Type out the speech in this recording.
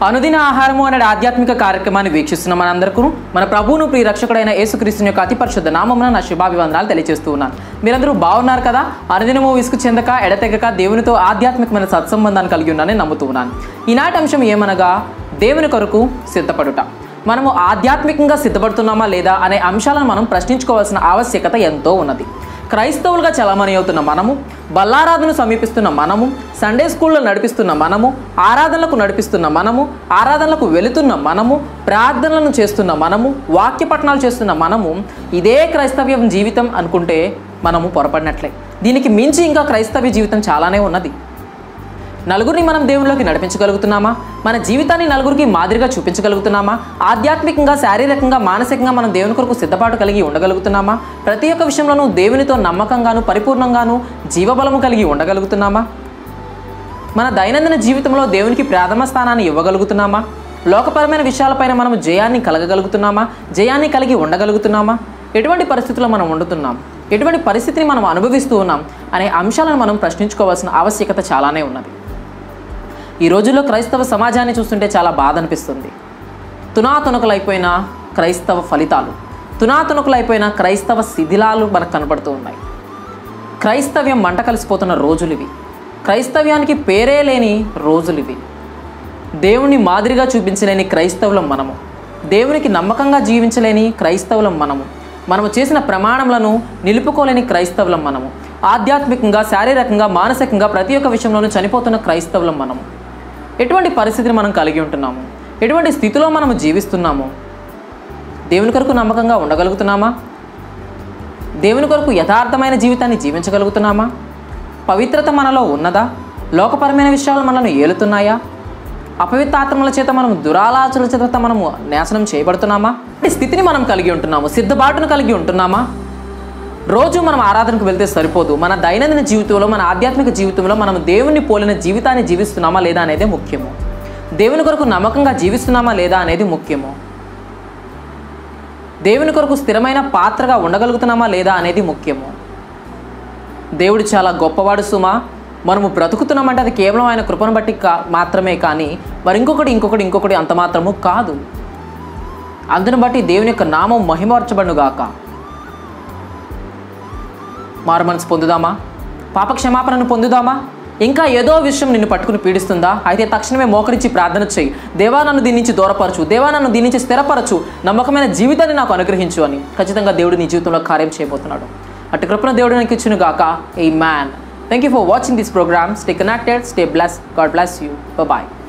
అనుదిన ఆహారము అనే ఆధ్యాత్మిక కార్యక్రమాన్ని వీక్షిస్తున్న మనందరికీ మన ప్రభువును ప్రియ రక్షకుడైన యేసుక్రీస్తుని యొక్క అతి పరిశుద్ధ నామమున నా శుభాభివందనాలు తెలియజేస్తూ ఉన్నాను మీరందరూ బాగున్నారు కదా అనుదినము విసుగు చెందక ఎడతెగక దేవునితో ఆధ్యాత్మికమైన సత్సంబంధాన్ని కలిగి ఉన్నానని నమ్ముతూ ఉన్నాను ఈనాటి అంశం ఏమనగా దేవుని కొరకు సిద్ధపడుట మనము ఆధ్యాత్మికంగా సిద్ధపడుతున్నామా లేదా అనే అంశాలను మనం ప్రశ్నించుకోవాల్సిన ఆవశ్యకత ఎంతో ఉన్నది క్రైస్తవులుగా చలామణి అవుతున్న మనము బల్లారాధనను సమీపిస్తున్న మనము సండే స్కూల్లో నడిపిస్తున్న మనము ఆరాధనలకు నడిపిస్తున్న మనము ఆరాధనలకు వెళుతున్న మనము ప్రార్థనలను చేస్తున్న మనము వాక్య పఠనాలు చేస్తున్న మనము ఇదే క్రైస్తవ్యం జీవితం అనుకుంటే మనము పొరపడినట్లే దీనికి మించి ఇంకా క్రైస్తవ్య జీవితం చాలానే ఉన్నది నలుగురిని మనం దేవునిలోకి నడిపించగలుగుతున్నామా మన జీవితాన్ని నలుగురికి మాదిరిగా చూపించగలుగుతున్నామా ఆధ్యాత్మికంగా శారీరకంగా మానసికంగా మనం దేవుని కొరకు సిద్ధపాటు కలిగి ఉండగలుగుతున్నామా ప్రతి ఒక్క విషయంలోనూ దేవునితో నమ్మకంగాను పరిపూర్ణంగాను జీవబలము కలిగి ఉండగలుగుతున్నామా మన దైనందిన జీవితంలో దేవునికి ప్రాథమ స్థానాన్ని ఇవ్వగలుగుతున్నామా లోకపరమైన విషయాలపైన మనం జయాన్ని కలగగలుగుతున్నామా జయాన్ని కలిగి ఉండగలుగుతున్నామా ఎటువంటి పరిస్థితుల్లో మనం ఉండుతున్నాం ఎటువంటి పరిస్థితిని మనం అనుభవిస్తూ ఉన్నాం అనే అంశాలను మనం ప్రశ్నించుకోవాల్సిన ఆవశ్యకత చాలానే ఉన్నది ఈ రోజుల్లో క్రైస్తవ సమాజాన్ని చూస్తుంటే చాలా బాధ అనిపిస్తుంది తునాతునకలైపోయిన క్రైస్తవ ఫలితాలు తునాతునకలైపోయిన క్రైస్తవ శిథిలాలు మనకు కనపడుతూ ఉన్నాయి క్రైస్తవ్యం మంట కలిసిపోతున్న రోజులు ఇవి క్రైస్తవ్యానికి పేరే లేని రోజులు ఇవి దేవుని మాదిరిగా చూపించలేని క్రైస్తవులం మనము దేవునికి నమ్మకంగా జీవించలేని క్రైస్తవులం మనము మనము చేసిన ప్రమాణములను నిలుపుకోలేని క్రైస్తవులం మనము ఆధ్యాత్మికంగా శారీరకంగా మానసికంగా ప్రతి ఒక్క విషయంలోనూ చనిపోతున్న క్రైస్తవులం మనము ఎటువంటి పరిస్థితిని మనం కలిగి ఉంటున్నాము ఎటువంటి స్థితిలో మనము జీవిస్తున్నాము దేవుని కొరకు నమ్మకంగా ఉండగలుగుతున్నామా దేవుని కొరకు యథార్థమైన జీవితాన్ని జీవించగలుగుతున్నామా పవిత్రత మనలో ఉన్నదా లోకపరమైన విషయాలు మనల్ని ఏలుతున్నాయా అపవిత్రాత్మల చేత మనం దురాలోచనల చేత మనము నాశనం చేయబడుతున్నామా ఈ స్థితిని మనం కలిగి ఉంటున్నాము సిద్ధబాటును కలిగి ఉంటున్నామా రోజు మనం ఆరాధనకు వెళ్తే సరిపోదు మన దైనందిన జీవితంలో మన ఆధ్యాత్మిక జీవితంలో మనం దేవుని పోలిన జీవితాన్ని జీవిస్తున్నామా లేదా అనేది ముఖ్యము దేవుని కొరకు నమ్మకంగా జీవిస్తున్నామా లేదా అనేది ముఖ్యము దేవుని కొరకు స్థిరమైన పాత్రగా ఉండగలుగుతున్నామా లేదా అనేది ముఖ్యము దేవుడు చాలా గొప్పవాడు సుమా మనము బ్రతుకుతున్నామంటే అది కేవలం ఆయన కృపను బట్టి కా మాత్రమే కానీ మరి ఇంకొకటి ఇంకొకటి ఇంకొకటి అంత మాత్రము కాదు అందును బట్టి దేవుని యొక్క నామం మహిమర్చబడును గాక మారు మనసు పొందుదామా పాప క్షమాపణను పొందుదామా ఇంకా ఏదో విషయం నిన్ను పట్టుకుని పీడిస్తుందా అయితే తక్షణమే మోకరించి ప్రార్థన చేయి దేవా నన్ను దీని నుంచి దూరపరచు దేవా నన్ను దీని నుంచి స్థిరపరచు నమ్మకమైన జీవితాన్ని నాకు అనుగ్రహించు అని ఖచ్చితంగా దేవుడు నీ జీవితంలో కార్యం చేయబోతున్నాడు అటు కృపణ దేవుడు నీకు ఇచ్చును గాక a man thank you for watching this program stay connected stay bless God bless you bye